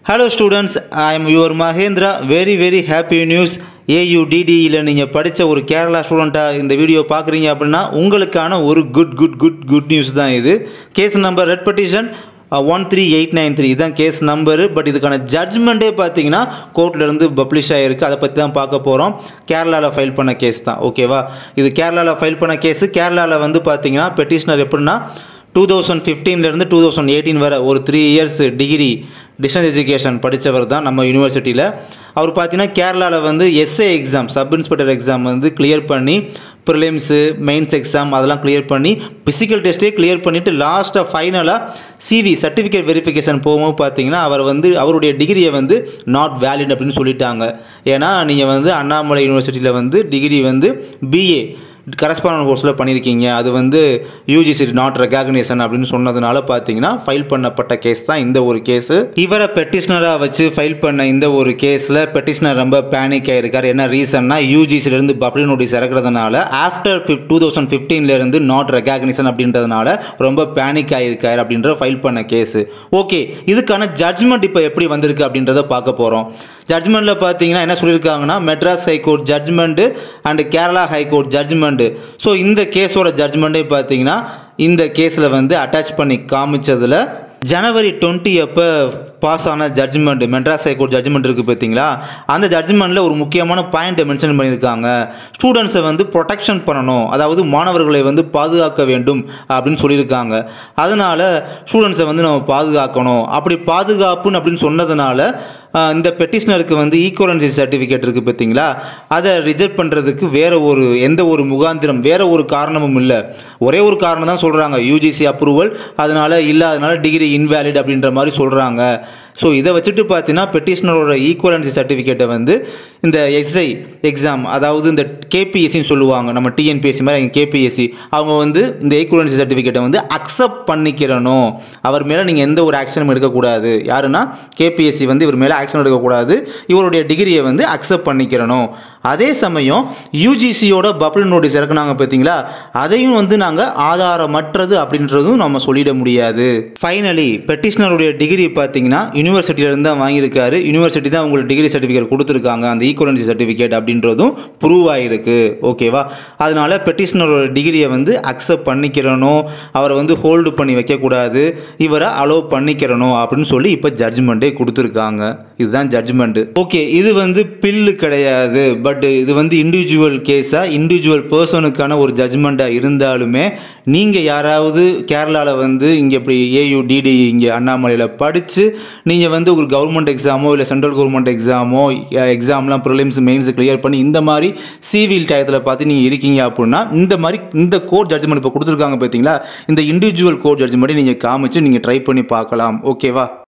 hello students I am your Mahendra very very happy news ஏயுடிடியில் நீங்கள் படித்த ஒரு கேரளா ஸ்டூடெண்ட்டாக இந்த வீடியோ பார்க்குறீங்க அப்படின்னா உங்களுக்கான ஒரு good good good good news தான் இது case number writ petition one three eight nine three இதுதான் கேஸ் நம்பரு பட் இதுக்கான ஜட்ஜ்மெண்ட்டே பார்த்தீங்கன்னா கோர்ட்லேருந்து பப்ளிஷ் ஆகிருக்கு அதை பற்றி தான் பார்க்க போகிறோம் கேரளாவில் ஃபைல் பண்ண கேஸ் தான் ஓகேவா இது கேரளாவில் ஃபைல் பண்ண கேஸு கேரளாவில் வந்து பார்த்தீங்கன்னா பெட்டிஷனர் எப்படின்னா டூ தௌசண்ட் ஃபிஃப்டீன்லேருந்து டூ தௌசண்ட் எயிட்டீன் வரை ஒரு three years degree distance education படித்தவர் தான் நம்ம யூனிவர்சிட்டியில் அவர் பார்த்தீங்கன்னா கேரளாவில் வந்து S A exam sub inspector exam வந்து கிளியர் பண்ணி ப்ரிலிம்ஸு மெயின்ஸ் எக்ஸாம் அதெல்லாம் கிளியர் பண்ணி ஃபிசிக்கல் டெஸ்ட்டே கிளியர் பண்ணிவிட்டு லாஸ்ட்டாக ஃபைனலாக சிவி சர்டிஃபிகேட் வெரிஃபிகேஷன் போகும்போது பார்த்தீங்கன்னா அவர் வந்து அவருடைய டிகிரியை வந்து நாட் வேலிட் அப்படின்னு சொல்லிட்டாங்க ஏன்னா நீங்கள் வந்து அண்ணாமலை யூனிவர்சிட்டியில் வந்து டிகிரி வந்து பிஏ கரஸ்பாண்டன்ட் கோர்ஸில் பண்ணியிருக்கீங்க அது வந்து யூஜிசி நாட் ரெகக்னேஷன் அப்படின்னு சொன்னதுனால பார்த்தீங்கன்னா ஃபைல் பண்ணப்பட்ட கேஸ் தான் இந்த ஒரு கேஸு இவரை பெட்டிஷனராக வச்சு ஃபைல் பண்ண இந்த ஒரு கேஸில் பெட்டிஷனர் ரொம்ப பேனிக் ஆகிருக்கார் என்ன ரீசன்னா யூஜிசிலேருந்து பப்ளிக் நோட்டீஸ் இறக்குறதுனால ஆஃப்டர் ஃபிஃப் டூ தௌசண்ட் ஃபிஃப்டீன்லேருந்து நாட் ரெகக்னேஷன் அப்படின்றதுனால ரொம்ப பேனிக் ஆகிருக்கார் அப்படின்ற ஃபைல் பண்ண கேஸு ஓகே இதுக்கான ஜட்ஜ்மெண்ட் இப்போ எப்படி வந்திருக்கு அப்படின்றத பார்க்க போகிறோம் ஜட்ஜ்மெண்ட்டில் பார்த்தீங்கன்னா என்ன சொல்லியிருக்காங்கன்னா Madras high court judgement and Kerala high court judgement so இந்த கேஸோட ஜட்ஜ்மெண்ட்டே பார்த்தீங்கன்னா இந்த கேஸில் வந்து அட்டாச் பண்ணி காமிச்சதில் ஜனவரி டுவெண்ட்டி அப்போ பாஸ் ஆன ஜட்ஜ்மெண்ட் மெட்ராஸ் ஹைகோர்ட் ஜட்ஜ்மெண்ட் இருக்குது பார்த்தீங்களா அந்த ஜட்ஜ்மெண்ட்டில் ஒரு முக்கியமான பாயிண்ட்டை மென்ஷன் பண்ணியிருக்காங்க ஸ்டூடெண்ட்ஸை வந்து ப்ரொடெக்ஷன் பண்ணணும் அதாவது மாணவர்களை வந்து பாதுகாக்க வேண்டும் அப்படின்னு சொல்லியிருக்காங்க அதனால் ஸ்டூடெண்ட்ஸை வந்து நம்ம பாதுகாக்கணும் அப்படி பாதுகாப்புன்னு அப்படின்னு சொன்னதுனால ஆஹ், இந்த பெட்டிஷனருக்கு வந்து ஈக்குவலன்சி சர்டிஃபிகேட் இருக்குது பார்த்தீங்களா அதை ரிஜெக்ட் பண்ணுறதுக்கு வேற ஒரு எந்த ஒரு முகாந்திரம் வேற ஒரு காரணமும் இல்லை ஒரே ஒரு காரணம் தான் சொல்கிறாங்க யூஜிசி அப்ரூவல் அதனால இல்லாதனால டிகிரி இன்வேலிட் அப்படின்ற மாதிரி சொல்கிறாங்க ஸோ இதை வச்சுட்டு பார்த்தீங்கன்னா பெட்டிஷனரோட ஈக்குவலன்சி சர்டிஃபிகேட்டை வந்து இந்த எஸ்ஐ எக்ஸாம் அதாவது இந்த கேபிஎஸ்சின்னு சொல்லுவாங்க நம்ம டிஎன்பிஎஸ்சி மாதிரி அவங்க கேபிஎஸ்சி அவங்க வந்து இந்த ஈக்குவலன்சி சர்டிஃபிகேட்டை வந்து அக்செப்ட் பண்ணிக்கிறணும் அவர் மேலே நீங்கள் எந்த ஒரு ஆக்ஷனும் எடுக்கக்கூடாது யாருன்னா கேபிஎஸ்சி வந்து இவர் மேலே ஆக்ஷன் எடுக்கக்கூடாது இவருடைய டிகிரியை வந்து அக்செப்ட் பண்ணிக்கிறணும் அதே சமயம் யூஜிசியோட பப்ளிக் நோட்டீஸ் இறக்குனாங்க பார்த்தீங்களா அதையும் வந்து நாங்கள் ஆதாரமற்றது அப்படின்றதும் நம்ம சொல்லிட முடியாது ஃபைனலி பெட்டிஷனருடைய டிகிரி பார்த்தீங்கன்னா யூனிவர்சிட்டியிலேருந்து தான் வாங்கியிருக்காரு யூனிவர்சிட்டி தான் உங்களுக்கு டிகிரி சர்டிஃபிகேட் கொடுத்துருக்காங்க அந்த ஈக்குவலன்சி சர்டிஃபிகேட் அப்படின்றதும் ப்ரூவ் ஆகிருக்கு ஓகேவா அதனால பெட்டிஷனரோட டிகிரியை வந்து அக்செப்ட் பண்ணிக்கிறணும் அவரை வந்து ஹோல்டு பண்ணி வைக்கக்கூடாது இவரை அலோவ் பண்ணிக்கிறணும் அப்படின்னு சொல்லி இப்போ ஜட்ஜ்மெண்ட்டே கொடுத்துருக்காங்க இதுதான் ஜட்ஜ்மெண்ட்டு ஓகே இது வந்து பில்லு கிடையாது பட் இது வந்து இண்டிவிஜுவல் கேஸாக இண்டிவிஜுவல் பர்சனுக்கான ஒரு ஜட்ஜ்மெண்ட்டாக இருந்தாலுமே நீங்கள் யாராவது கேரளாவில் வந்து இங்கே இப்படி ஏயு டிடி இங்கே அண்ணாமலையில் படித்து நீங்கள் வந்து ஒரு கவர்மெண்ட் எக்ஸாமோ இல்லை சென்ட்ரல் கவர்மெண்ட் எக்ஸாமோ எக்ஸாம்லாம் ப்ரிலிம்ஸ் மெயின்ஸ் கிளியர் பண்ணி இந்த மாதிரி சிவில் டயத்தில் பார்த்து நீங்கள் இருக்கீங்க அப்படின்னா இந்த மாதிரி இந்த கோர்ட் ஜட்ஜ்மெண்ட் இப்போ கொடுத்துருக்காங்க பார்த்தீங்களா இந்த இண்டிவிஜுவல் கோர்ட் ஜட்ஜ்மெண்ட்டை நீங்கள் காமிச்சு நீங்கள் ட்ரை பண்ணி பார்க்கலாம் ஓகேவா